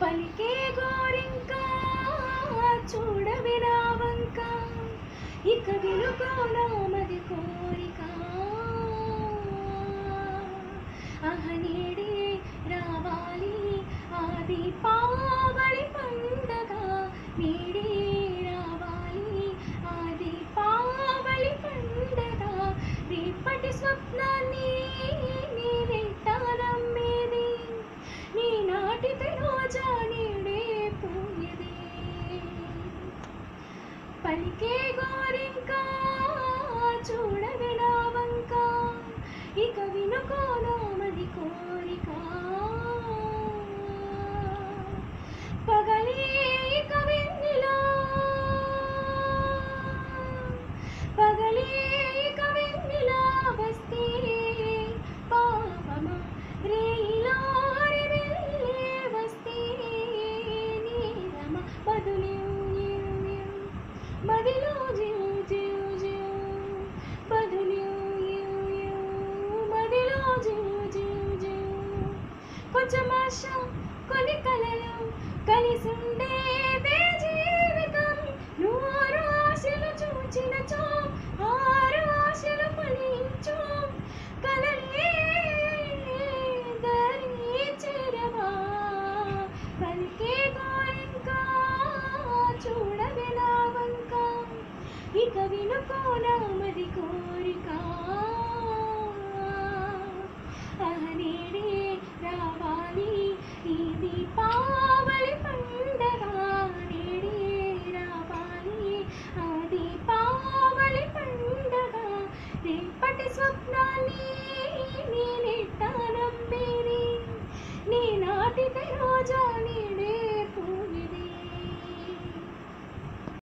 పలికే గోరింక చూడవి రావంక ఇక వినుకోనామది కోరిక అహనేడే రావాలి ఆది పావళి పండగ నేడే రావాలి ఆది పావళి పండగ రేపటి స్వప్నాన్ని నీ వెంట నమ్మేది నీ నాటితే రోజా నేడే పోయేది పలికే గోరింక చూడవి నా వంక ఇక వినుకోనామది కోరిక పగలే ఇక వెన్నెలా పగలే ఇక వెన్నెలా వస్తే పాపమా రేయిలో వెళ్ళే వస్తే నీరమ బదులు మదిలో జియు జియు జియు బదులు మదిలో జియు జియు జియు కొంచెం ఆశ కొన్ని కలలు కలిసి ఉండేదే జీవితం నూరు ఆశలు చూచినచో ఆరు ఆశలు ఫలించు కలలే దరి చేరవా పలికే గోరింకా చూడవే నా వంక ఇక వినుకోనామది కోరిక అహనేడే రావాలి ఇది పావళి పండగ నేడే రావాలి అది పావళి పండగ రేపటి స్వప్నాన్ని నేనెట్ట నమ్మేది నీ నాటితే రోజా